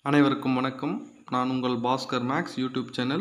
அனைவருக்கும் வணக்கம் நான் உங்கள் பாஸ்கர் மேக்ஸ் யூடியூப் சேனல்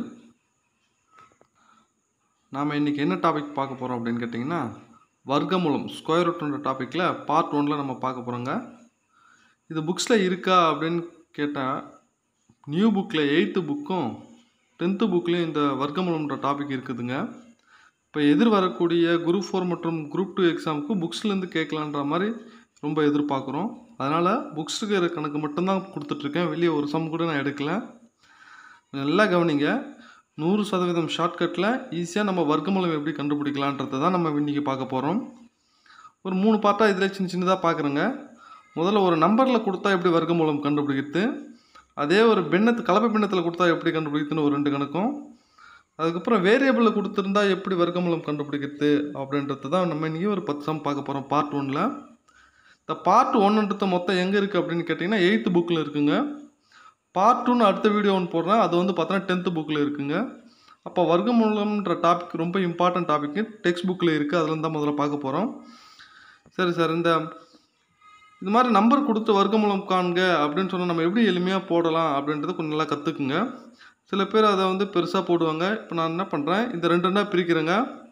நாம் இன்றைக்கி என்ன டாபிக் பார்க்க போகிறோம் அப்படின்னு கேட்டிங்கன்னா வர்க்கமூலம் ஸ்கொயர் ரூட்ன்ற டாப்பிக்கில் பார்ட் ஒனில் நம்ம பார்க்க போகிறோங்க இது புக்ஸில் இருக்கா அப்படின்னு கேட்டால் நியூ புக்கில் எயித்து புக்கும் டென்த்து புக்லேயும் இந்த வர்க்கமூலம்ன்ற டாபிக் இருக்குதுங்க இப்போ எதிர் வரக்கூடிய குரூப் ஃபோர் மற்றும் குரூப் டூ எக்ஸாமுக்கு புக்ஸ்லேருந்து கேட்கலான்ற மாதிரி ரொம்ப எதிர்பார்க்குறோம் அதனால் புக்ஸ் இருக்கிற கணக்கு மட்டும்தான் கொடுத்துட்ருக்கேன் வெளியே ஒரு சம் கூட நான் எடுக்கல நல்லா கவனிங்க நூறு சதவீதம் ஷார்ட்கட்டில் ஈஸியாக நம்ம வர்க்கமூலம் எப்படி கண்டுபிடிக்கலான்றதை தான் நம்ம இன்றைக்கி பார்க்க போகிறோம் ஒரு மூணு பார்ட்டாக இதில் சின்ன சின்னதாக பார்க்குறேங்க முதல்ல ஒரு நம்பரில் கொடுத்தா எப்படி வர்க்கமூலம் கண்டுபிடிக்கிறது அதே ஒரு பின்னத்து கலப்பை பின்னத்தில் கொடுத்தா எப்படி கண்டுபிடிக்கிறதுன்னு ஒரு ரெண்டு கணக்கும் அதுக்கப்புறம் வேரியபிளில் கொடுத்துருந்தா எப்படி வர்க்கமூலம் கண்டுபிடிக்கிறது அப்படின்றது தான் நம்ம இன்றைக்கி ஒரு பத்து சம் பார்க்க போகிறோம் பார்ட் ஒனில் இந்த பார்ட் ஒன்றுன்றது மொத்தம் எங்கே இருக்குது அப்படின்னு கேட்டிங்கன்னா எயித்து புக்கில் இருக்குங்க பார்ட் டூன்னு அடுத்த வீடியோ ஒன்று போடுறேன் அது வந்து பார்த்தோன்னா டென்த்து புக்கில் இருக்குங்க அப்போ வர்க்கமூலம்ன்ற டாபிக் ரொம்ப இம்பார்ட்டன்ட் டாபிக் டெக்ஸ்ட் புக்கில் இருக்குது அதில் தான் முதல்ல பார்க்க போகிறோம் சரி சார் இந்த இது மாதிரி நம்பர் கொடுத்து வர்க்கமூலம் காண்க அப்படின்னு சொன்னால் நம்ம எப்படி எளிமையாக போடலாம் அப்படின்றத கொஞ்சம் நல்லா கற்றுக்குங்க சில பேர் அதை வந்து பெருசாக போடுவாங்க இப்போ நான் என்ன பண்ணுறேன் இந்த ரெண்டு ரெண்டாக பிரிக்கிறேங்க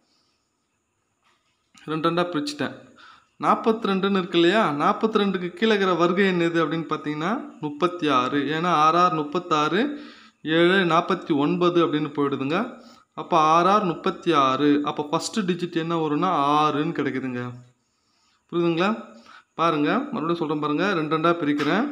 ரெண்டு ரெண்டாக பிரிச்சுட்டேன் நாற்பத்தி ரெண்டுன்னு இருக்கு இல்லையா நாற்பத்தி ரெண்டுக்கு கீழே இருக்கிற வர்க்க எண் எது அப்படின்னு பார்த்தீங்கன்னா முப்பத்தி ஆறு ஏன்னா ஆர்ஆர் முப்பத்தாறு ஏழு நாற்பத்தி ஒன்பது அப்படின்னு போயிடுதுங்க அப்போ ஆர்ஆர் முப்பத்தி ஆறு அப்போ ஃபஸ்ட்டு டிஜிட் என்ன வரும்னா ஆறுன்னு கிடைக்குதுங்க புரியுதுங்களா பாருங்கள் மறுபடியும் சொல்கிறேன் பாருங்கள் ரெண்டு ரெண்டாக பிரிக்கிறேன்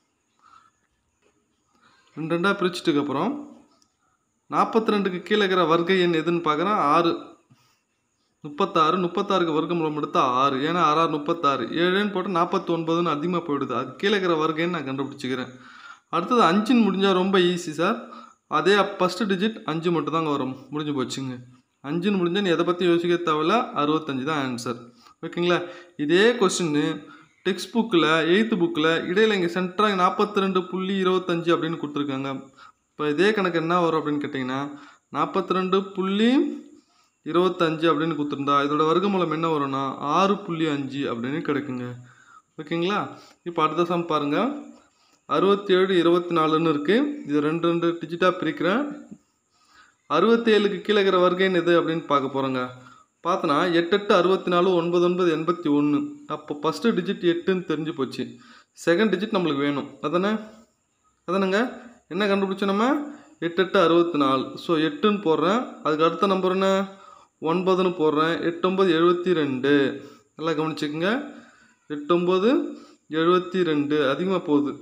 ரெண்டு ரெண்டாக பிரிச்சுட்டுக்கப்புறம் நாற்பத்தி ரெண்டுக்கு கீழே இருக்கிற வர்க்க எண் எதுன்னு பார்க்குறேன் ஆறு முப்பத்தாறு முப்பத்தாறுக்கு வர்க்கமூலம் எடுத்தால் ஆறு ஏன்னா ஆறாறு முப்பத்தாறு ஏழுன்னு போட்டு நாற்பத்தி ஒன்பதுன்னு அதிகமாக போயிடுது அது கீழே இருக்கிற வர்க்கன்னு நான் கண்டுபிடிச்சிக்கிறேன் அடுத்தது அஞ்சுன்னு முடிஞ்சால் ரொம்ப ஈஸி சார் அதே ஃபஸ்ட்டு டிஜிட் அஞ்சு மட்டும் தாங்க வரும் முடிஞ்சு போச்சுங்க அஞ்சுன்னு முடிஞ்சால் நீ எதை பற்றி யோசிக்க தேவையில்ல அறுபத்தஞ்சு தான் ஆன்சர் ஓகேங்களா இதே கொஸ்டின்னு டெக்ஸ்ட் புக்கில் எயித்து புக்கில் இடையில இங்கே சென்டராக நாற்பத்தி ரெண்டு புள்ளி இருபத்தஞ்சு அப்படின்னு கொடுத்துருக்காங்க இப்போ இதே கணக்கு என்ன வரும் அப்படின்னு கேட்டிங்கன்னா நாற்பத்தி ரெண்டு புள்ளி இருபத்தஞ்சு அப்படின்னு கொடுத்துருந்தா இதோட வர்க்கமூலம் என்ன வரும்னா ஆறு புள்ளி அஞ்சு அப்படின்னு கிடைக்குங்க ஓகேங்களா இப்போ அடுத்த சம் பாருங்கள் அறுபத்தேழு இருபத்தி நாலுன்னு இருக்குது இது ரெண்டு ரெண்டு டிஜிட்டாக பிரிக்கிறேன் அறுபத்தேழுக்கு கீழே இருக்கிற வர்க்கம் எது அப்படின்னு பார்க்க போகிறோங்க பார்த்தோன்னா எட்டு எட்டு அறுபத்தி நாலு ஒன்பது ஒன்பது எண்பத்தி ஒன்று அப்போ ஃபஸ்ட்டு டிஜிட் எட்டுன்னு தெரிஞ்சு போச்சு செகண்ட் டிஜிட் நம்மளுக்கு வேணும் அதானே அதானேங்க என்ன கண்டுபிடிச்சோம் நம்ம எட்டு எட்டு அறுபத்தி நாலு ஸோ எட்டுன்னு போடுறேன் அதுக்கு அடுத்த நம்பர் என்ன ஒன்பதுன்னு போடுறேன் எட்டொம்பது எழுபத்தி ரெண்டு நல்லா கவனிச்சுக்கோங்க எட்டொம்பது எழுபத்தி ரெண்டு அதிகமாக போகுது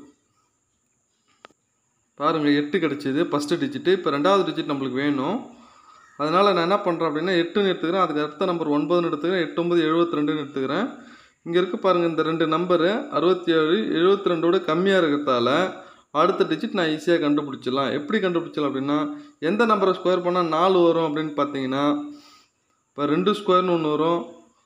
பாருங்கள் எட்டு கிடச்சிது ஃபஸ்ட்டு டிஜிட்டு இப்போ ரெண்டாவது டிஜிட் நம்மளுக்கு வேணும் அதனால் நான் என்ன பண்ணுறேன் அப்படின்னா எட்டுன்னு எடுத்துக்கிறேன் அதுக்கு அடுத்த நம்பர் ஒன்பதுன்னு எடுத்துக்கிறேன் எட்டொம்பது எழுபத்தி ரெண்டுன்னு எடுத்துக்கிறேன் இங்கே இருக்க பாருங்கள் இந்த ரெண்டு நம்பரு அறுபத்தி ஏழு எழுபத்தி ரெண்டோட கம்மியாக இருக்கிறதால அடுத்த டிஜிட் நான் ஈஸியாக கண்டுபிடிச்சிடலாம் எப்படி கண்டுபிடிச்சலாம் அப்படின்னா எந்த நம்பரை ஸ்கொயர் பண்ணால் நாலு வரும் அப்படின்னு பார்த்தீங்கன்னா இப்போ ரெண்டு ஸ்கொயர்னு ஒன்று வரும்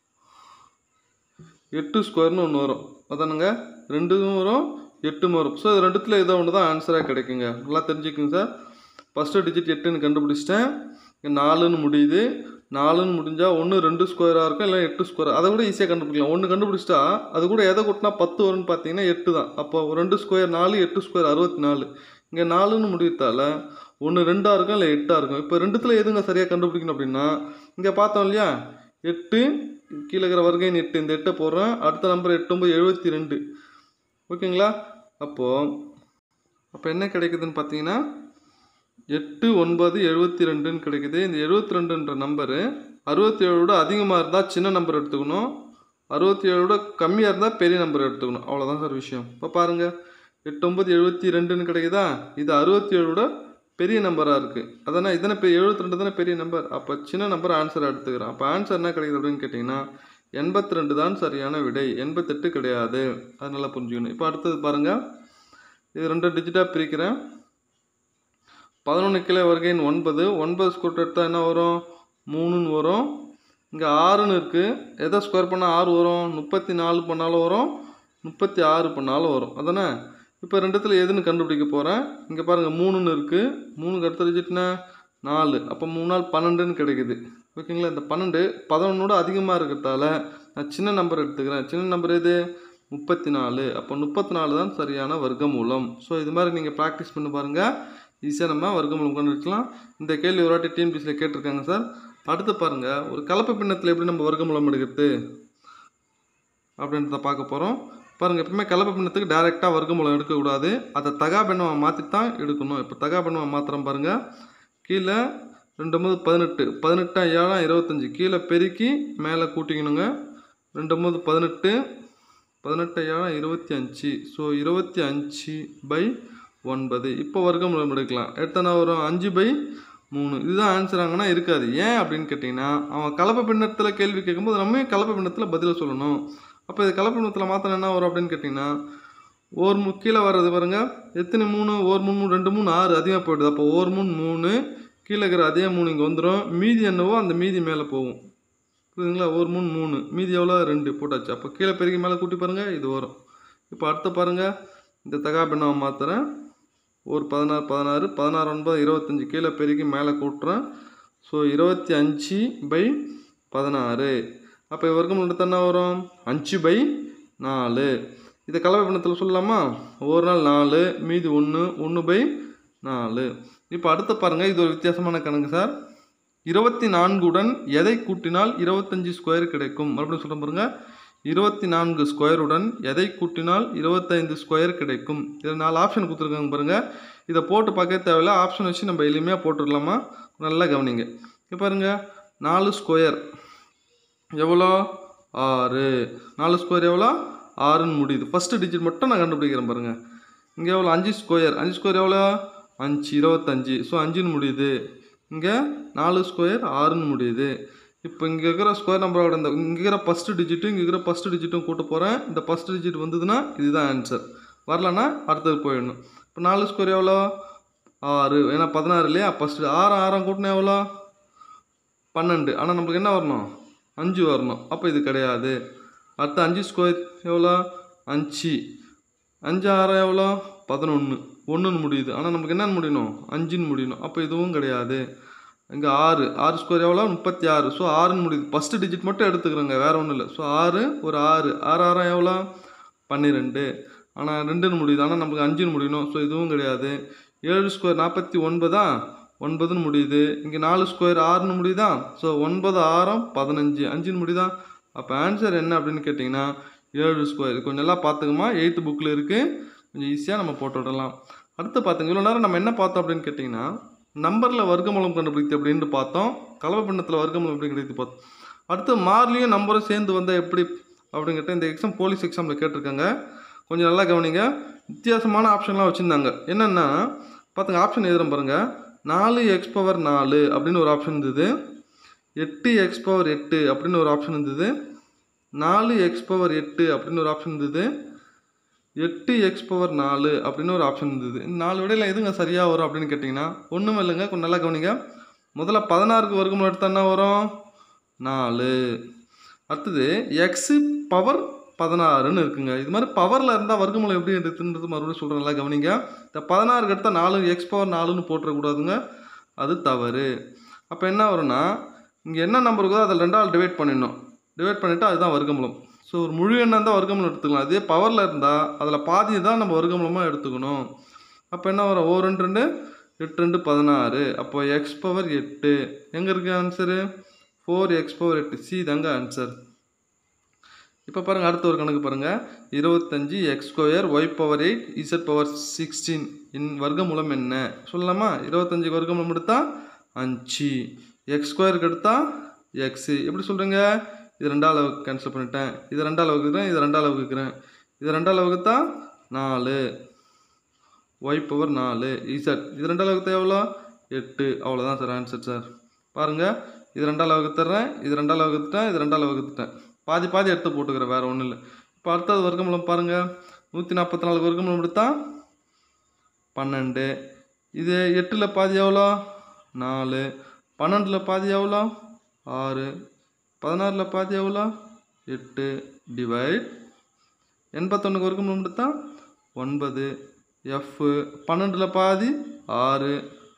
எட்டு ஸ்கொயர்னு ஒன்று வரும் அதானுங்க ரெண்டும் வரும் எட்டும் வரும் ஸோ இது ரெண்டுத்தில் ஏதோ ஒன்று தான் ஆன்சராக கிடைக்குங்க நல்லா தெரிஞ்சுக்குங்க சார் ஃபஸ்ட்டு டிஜிட் எட்டுன்னு கண்டுபிடிச்சிட்டேன் இங்கே நாலுன்னு முடியுது நாலுன்னு முடிஞ்சால் ஒன்று ரெண்டு ஸ்கொயராக இருக்கும் இல்லை எட்டு ஸ்கொயர் அதை கூட ஈஸியாக கண்டுபிடிக்கலாம் ஒன்று கண்டுபிடிச்சிட்டா அது கூட எதை கூட்டினா பத்து வரும்னு பார்த்தீங்கன்னா எட்டு தான் அப்போ ரெண்டு ஸ்கொயர் நாலு எட்டு ஸ்கொயர் அறுபத்தி நாலு இங்கே நாலுன்னு முடியத்தால் ஒன்று ரெண்டாக இருக்கும் இல்லை எட்டாக இருக்கும் இப்போ ரெண்டுத்தில் எதுங்க சரியாக கண்டுபிடிக்கணும் அப்படின்னா இங்கே பார்த்தோம் இல்லையா எட்டு கீழே இருக்கிற வர்க்கம் எட்டு இந்த எட்டை போடுறேன் அடுத்த நம்பர் எட்டொம்பது எழுபத்தி ரெண்டு ஓகேங்களா அப்போது அப்போ என்ன கிடைக்குதுன்னு பார்த்தீங்கன்னா எட்டு ஒன்பது எழுபத்தி ரெண்டுன்னு கிடைக்குது இந்த எழுபத்தி ரெண்டுன்ற நம்பரு அறுபத்தி ஏழோட அதிகமாக இருந்தால் சின்ன நம்பர் எடுத்துக்கணும் அறுபத்தி ஏழோட கம்மியாக இருந்தால் பெரிய நம்பர் எடுத்துக்கணும் அவ்வளோதான் சார் விஷயம் இப்போ பாருங்கள் எட்டொம்பது எழுபத்தி ரெண்டுன்னு கிடைக்குதா இது அறுபத்தி ஏழோட பெரிய நம்பராக இருக்குது அதானே இதனை பெரிய எழுபத்தி ரெண்டு தானே பெரிய நம்பர் அப்போ சின்ன நம்பர் ஆன்சர் எடுத்துக்கிறேன் அப்போ ஆன்சர் என்ன கிடைக்குது அப்படின்னு கேட்டிங்கன்னா எண்பத்தி ரெண்டு தான் சரியான விடை எண்பத்தெட்டு கிடையாது அது நல்லா புரிஞ்சுக்கணும் இப்போ அடுத்தது பாருங்கள் இது ரெண்டு டிஜிட்டாக பிரிக்கிறேன் பதினொன்று கிலோ வருகையின் ஒன்பது ஒன்பது ஸ்கொயர் எடுத்தால் என்ன வரும் மூணுன்னு வரும் இங்கே ஆறுன்னு இருக்குது எதை ஸ்கொயர் பண்ணால் ஆறு வரும் முப்பத்தி நாலு பண்ணாலும் வரும் முப்பத்தி ஆறு பண்ணாலும் வரும் அதானே இப்போ ரெண்டுத்தில் எதுன்னு கண்டுபிடிக்க போகிறேன் இங்கே பாருங்கள் மூணுன்னு இருக்குது மூணுக்கு அடுத்த டிஜிட்னா நாலு அப்போ மூணு நாள் பன்னெண்டுன்னு கிடைக்குது ஓகேங்களா இந்த பன்னெண்டு பதினொன்னோட அதிகமாக இருக்கிறதால நான் சின்ன நம்பர் எடுத்துக்கிறேன் சின்ன நம்பர் எது முப்பத்தி நாலு அப்போ முப்பத்தி நாலு தான் சரியான வர்க்கமூலம் ஸோ இது மாதிரி நீங்கள் ப்ராக்டிஸ் பண்ணி பாருங்கள் ஈஸியாக நம்ம வர்க்கமூலம் கண்டுபிடிக்கலாம் இந்த கேள்வி ஒரு வாட்டி டிஎன்பிசியில் கேட்டிருக்காங்க சார் அடுத்து பாருங்கள் ஒரு கலப்பு பின்னத்தில் எப்படி நம்ம வர்க்கமூலம் எடுக்கிறது அப்படின்றத பார்க்க போகிறோம் பாருங்கள் எப்பவுமே கலப்பு பின்னத்துக்கு டைரெக்டாக வர்க்கமூலம் எடுக்கக்கூடாது அதை தகா பின்னமாக மாற்றி தான் எடுக்கணும் இப்போ தகா பின்னமாக மாத்திரம் பாருங்கள் கீழே ரெண்டு ஒம்பது பதினெட்டு பதினெட்டா ஏழாம் இருபத்தஞ்சி கீழே பெருக்கி மேலே கூட்டிக்கணுங்க ரெண்டு ஒம்பது பதினெட்டு பதினெட்டு ஏழாம் இருபத்தி அஞ்சு ஸோ இருபத்தி அஞ்சு பை ஒன்பது இப்போ வர்க்கமூலம் எடுக்கலாம் எத்தனை வரும் அஞ்சு பை மூணு இதுதான் ஆன்சர் ஆங்கன்னா இருக்காது ஏன் அப்படின்னு கேட்டிங்கன்னா அவன் கலப்பு பின்னத்தில் கேள்வி கேட்கும்போது நம்ம கலப்பு பின்னத்தில் பதில் சொல்லணும் அப்போ இது கலப்பு பின்னத்தில் மாத்திரம் என்ன வரும் அப்படின்னு கேட்டிங்கன்னா ஓர் மூ கீழே வர்றது பாருங்க எத்தனை மூணு ஓர் மூணு மூணு ரெண்டு மூணு ஆறு அதிகமாக போயிடுது அப்போ ஓர் மூணு மூணு கீழே இருக்கிற அதே மூணு இங்கே வந்துடும் மீதி என்னவோ அந்த மீதி மேலே போகும் புரியுதுங்களா ஒரு மூணு மூணு மீதி எவ்வளோ ரெண்டு போட்டாச்சு அப்போ கீழே பெருக்கி மேலே கூட்டி பாருங்கள் இது வரும் இப்போ அடுத்து பாருங்கள் இந்த தகா பின்னவை மாற்றுறேன் ஒரு பதினாறு பதினாறு பதினாறு ஒன்பது இருபத்தஞ்சி கீழே பெருக்கி மேலே கூட்டுறேன் ஸோ இருபத்தி அஞ்சு பை பதினாறு அப்போ வர்க்கம் மட்டும் என்ன வரும் அஞ்சு பை நாலு இதை கலவை பின்னத்தில் சொல்லலாமா ஒரு நாள் நாலு மீதி ஒன்று ஒன்று பை நாலு இப்போ அடுத்து பாருங்கள் இது ஒரு வித்தியாசமான கணக்கு சார் இருபத்தி நான்குடன் எதை கூட்டினால் இருபத்தஞ்சி ஸ்கொயர் கிடைக்கும் மறுபடியும் சொல்ல பாருங்க இருபத்தி நான்கு ஸ்கொயருடன் எதை கூட்டினால் இருபத்தைந்து ஸ்கொயர் கிடைக்கும் இதில் நாலு ஆப்ஷன் கொடுத்துருக்காங்க பாருங்கள் இதை போட்டு பார்க்க தேவையில்ல ஆப்ஷன் வச்சு நம்ம எளிமையாக போட்டுடலாமா நல்லா கவனிங்க இப்போ பாருங்க நாலு ஸ்கொயர் எவ்வளோ ஆறு நாலு ஸ்கொயர் எவ்வளோ ஆறுன்னு முடியுது ஃபஸ்ட்டு டிஜிட் மட்டும் நான் கண்டுபிடிக்கிறேன் பாருங்கள் இங்கே எவ்வளோ அஞ்சு ஸ்கொயர் அஞ்சு ஸ்கொயர் எவ்வளோ அஞ்சு இருபத்தஞ்சி ஸோ அஞ்சுன்னு முடியுது இங்கே நாலு ஸ்கொயர் ஆறுன்னு முடியுது இப்போ இங்கே இருக்கிற ஸ்கொயர் நம்பரோட இந்த இங்கே இருக்கிற ஃபஸ்ட்டு டிஜிட்டும் இங்கே இருக்கிற ஃபஸ்ட்டு டிஜிட்டும் கூட்ட போகிறேன் இந்த ஃபஸ்ட்டு டிஜிட் வந்ததுன்னா இதுதான் ஆன்சர் வரலன்னா அடுத்தது போயிடணும் இப்போ நாலு ஸ்கொயர் எவ்வளோ ஆறு ஏன்னா பதினாறு இல்லையா ஃபஸ்ட்டு ஆறு ஆறாம் கூட்டினா எவ்வளோ பன்னெண்டு ஆனால் நம்மளுக்கு என்ன வரணும் அஞ்சு வரணும் அப்போ இது கிடையாது அடுத்து அஞ்சு ஸ்கொயர் எவ்வளோ அஞ்சு அஞ்சு ஆறு எவ்வளோ பதினொன்று ஒன்றுன்னு முடியுது ஆனால் நமக்கு என்னன்னு முடியணும் அஞ்சுன்னு முடியணும் அப்போ இதுவும் கிடையாது இங்கே ஆறு ஆறு ஸ்கொயர் எவ்வளோ முப்பத்தி ஆறு ஸோ ஆறுன்னு முடியுது ஃபஸ்ட்டு டிஜிட் மட்டும் எடுத்துக்கிறோங்க வேறு ஒன்றும் இல்லை ஸோ ஆறு ஒரு ஆறு ஆறு ஆறாம் எவ்வளோ பன்னிரெண்டு ஆனால் ரெண்டுன்னு முடியுது ஆனால் நமக்கு அஞ்சுன்னு முடியணும் ஸோ இதுவும் கிடையாது ஏழு ஸ்கொயர் நாற்பத்தி ஒன்பதா ஒன்பதுன்னு முடியுது இங்கே நாலு ஸ்கொயர் ஆறுன்னு முடியுதா ஸோ ஒன்பது ஆறாம் பதினஞ்சு அஞ்சுன்னு முடியுதா அப்போ ஆன்சர் என்ன அப்படின்னு கேட்டிங்கன்னா ஏழு ஸ்கொயர் கொஞ்சம் நல்லா பார்த்துக்குமா எயித்து புக்கில் இருக்குது கொஞ்சம் ஈஸியாக நம்ம போட்டு விடலாம் அடுத்து பார்த்துங்க இவ்வளோ நேரம் நம்ம என்ன பார்த்தோம் அப்படின்னு கேட்டிங்கன்னா நம்பரில் வர்க்கமூலம் கண்டுபிடித்து அப்படின்னு பார்த்தோம் கலவை பின்னத்தில் வர்க்கமூலம் எப்படி கிடைத்து பார்த்தோம் அடுத்து மார்லியும் நம்பரும் சேர்ந்து வந்தால் எப்படி அப்படின்னு கேட்டால் இந்த எக்ஸாம் போலீஸ் எக்ஸாமில் கேட்டிருக்காங்க கொஞ்சம் நல்லா கவனிங்க வித்தியாசமான ஆப்ஷன்லாம் வச்சுருந்தாங்க என்னென்னா பார்த்துங்க ஆப்ஷன் எழுதுறேன் பாருங்கள் நாலு எக்ஸ் பவர் நாலு அப்படின்னு ஒரு ஆப்ஷன் இருந்தது எட்டு எக்ஸ் பவர் எட்டு அப்படின்னு ஒரு ஆப்ஷன் இருந்தது நாலு எக்ஸ் பவர் எட்டு அப்படின்னு ஒரு ஆப்ஷன் இருந்தது எட்டு எக்ஸ் பவர் நாலு அப்படின்னு ஒரு ஆப்ஷன் இருந்தது இந்த நாலு விடையில் எதுங்க சரியாக வரும் அப்படின்னு கேட்டிங்கன்னா ஒன்றும் இல்லைங்க கொஞ்சம் நல்லா கவனிங்க முதல்ல பதினாறுக்கு வர்க்கமூலம் எடுத்தா என்ன வரும் நாலு அடுத்தது எக்ஸு பவர் பதினாறுன்னு இருக்குங்க இது மாதிரி பவரில் இருந்தால் வர்க்கமூலம் எப்படி எடுத்துன்றது மறுபடியும் சொல்கிறேன் நல்லா கவனிங்க இந்த பதினாறுக்கு எடுத்தால் நாலு எக்ஸ் பவர் நாலுன்னு போட்டுறக்கூடாதுங்க அது தவறு அப்போ என்ன வரும்னா இங்கே என்ன நம்பர் இருக்குதோ அதில் ரெண்டாவது டிவைட் பண்ணிடணும் டிவைட் பண்ணிவிட்டு அதுதான் வர்க்கமூலம் ஸோ ஒரு முழு எண்ணம் இருந்தால் வர்க்கமூலம் எடுத்துக்கலாம் அதே பவரில் இருந்தால் அதில் பாதி தான் நம்ம வர்க்கமூலமாக எடுத்துக்கணும் அப்போ என்ன வரும் ஓ ரெண்டு ரெண்டு எட்டு ரெண்டு பதினாறு அப்போ எக்ஸ் பவர் எட்டு எங்கே இருக்குது ஆன்சரு ஃபோர் எக்ஸ் பவர் எட்டு சி தாங்க ஆன்சர் இப்போ பாருங்கள் அடுத்த ஒரு கணக்கு பாருங்கள் இருபத்தஞ்சி x square y power eight z power sixteen இன் வர்க்கமூலம் என்ன சொல்லலாமா இருபத்தஞ்சுக்கு வர்க்கமூலம் எடுத்தால் அஞ்சு எக்ஸ் ஸ்கொயருக்கு எடுத்தால் எக்ஸு எப்படி சொல்கிறீங்க இது ரெண்டாவது அளவுக்கு கேன்சல் பண்ணிட்டேன் இது ரெண்டாவது அளவுக்கு இருக்கிறேன் இது ரெண்டாவது அளவுக்கு இருக்கிறேன் இது ரெண்டாவது அளவுக்கு தான் நாலு ஒய் பவர் நாலு இசட் இது ரெண்டாவது அளவுக்கு எவ்வளோ எட்டு அவ்வளோதான் சார் ஆன்சர் சார் பாருங்கள் இது ரெண்டாவது அளவுக்கு தர்றேன் இது ரெண்டாவது அளவுக்கு தட்டேன் இது ரெண்டாவது அளவுக்கு தட்டேன் பாதி பாதி எடுத்து போட்டுக்கிறேன் வேறு ஒன்றும் இல்லை இப்போ அடுத்தது வர்க்கமூலம் பாருங்கள் நூற்றி நாற்பத்தி நாலு வர்க்கமூலம் எடுத்தா பன்னெண்டு இது எட்டில் பாதி எவ்வளோ நாலு பன்னெண்டில் பாதி எவ்வளோ ஆறு பதினாறில் பாதி எவ்வளோ எட்டு டிவைட் எண்பத்தொன்னுக்கு வர்க்கமூலம் எடுத்தா ஒன்பது எஃப்பு பன்னெண்டில் பாதி ஆறு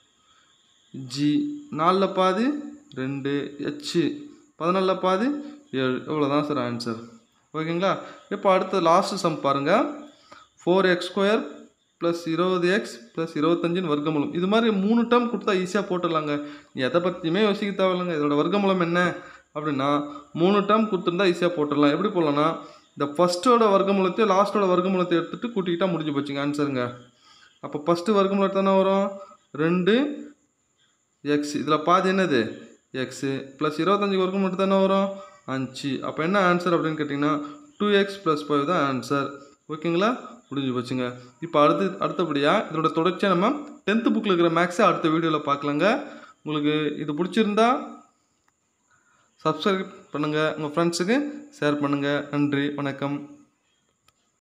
ஜி நாலில் பாதி ரெண்டு ஹெச்சு பதினாலில் பாதி ஏழு இவ்வளோ தான் சார் ஆன்சர் ஓகேங்களா இப்போ அடுத்து லாஸ்ட் சம் பாருங்கள் ஃபோர் எக்ஸ் ஸ்கொயர் ப்ளஸ் இருபது எக்ஸ் ப்ளஸ் இருபத்தஞ்சின் வர்க்கமூலம் இது மாதிரி மூணு டேர்ம் கொடுத்தா ஈஸியாக போட்டுடலாங்க நீ எதை பற்றியுமே யோசிக்க தேவையில்லைங்க இதோட வர்க்கமூலம் என்ன அப்படின்னா மூணு டேர்ம் கொடுத்துருந்தா ஈஸியாக போட்டுடலாம் எப்படி போடலாம்னா இந்த ஃபஸ்ட்டோட வர்க்கமூலத்தையும் லாஸ்ட்டோட வர்க்கமூலத்தை எடுத்துகிட்டு கூட்டிக்கிட்டால் முடிஞ்சு போச்சுங்க ஆன்சருங்க அப்போ ஃபஸ்ட்டு வர்க்கமூலம் தானே வரும் ரெண்டு எக்ஸ் இதில் பாதி என்னது எக்ஸு ப்ளஸ் இருபத்தஞ்சி வர்க்கம் மட்டும் தானே வரும் அஞ்சு அப்போ என்ன ஆன்சர் அப்படின்னு கேட்டிங்கன்னா டூ எக்ஸ் ப்ளஸ் ஃபைவ் தான் ஆன்சர் ஓகேங்களா முடிஞ்சு போச்சுங்க இப்போ அடுத்து அடுத்தபடியாக இதோட தொடர்ச்சியாக நம்ம டென்த்து புக்கில் இருக்கிற மேக்ஸை அடுத்த வீடியோவில் பார்க்கலாங்க உங்களுக்கு இது பிடிச்சிருந்தா சப்ஸ்கிரைப் பண்ணுங்கள் உங்கள் ஃப்ரெண்ட்ஸுக்கு ஷேர் பண்ணுங்கள் நன்றி வணக்கம்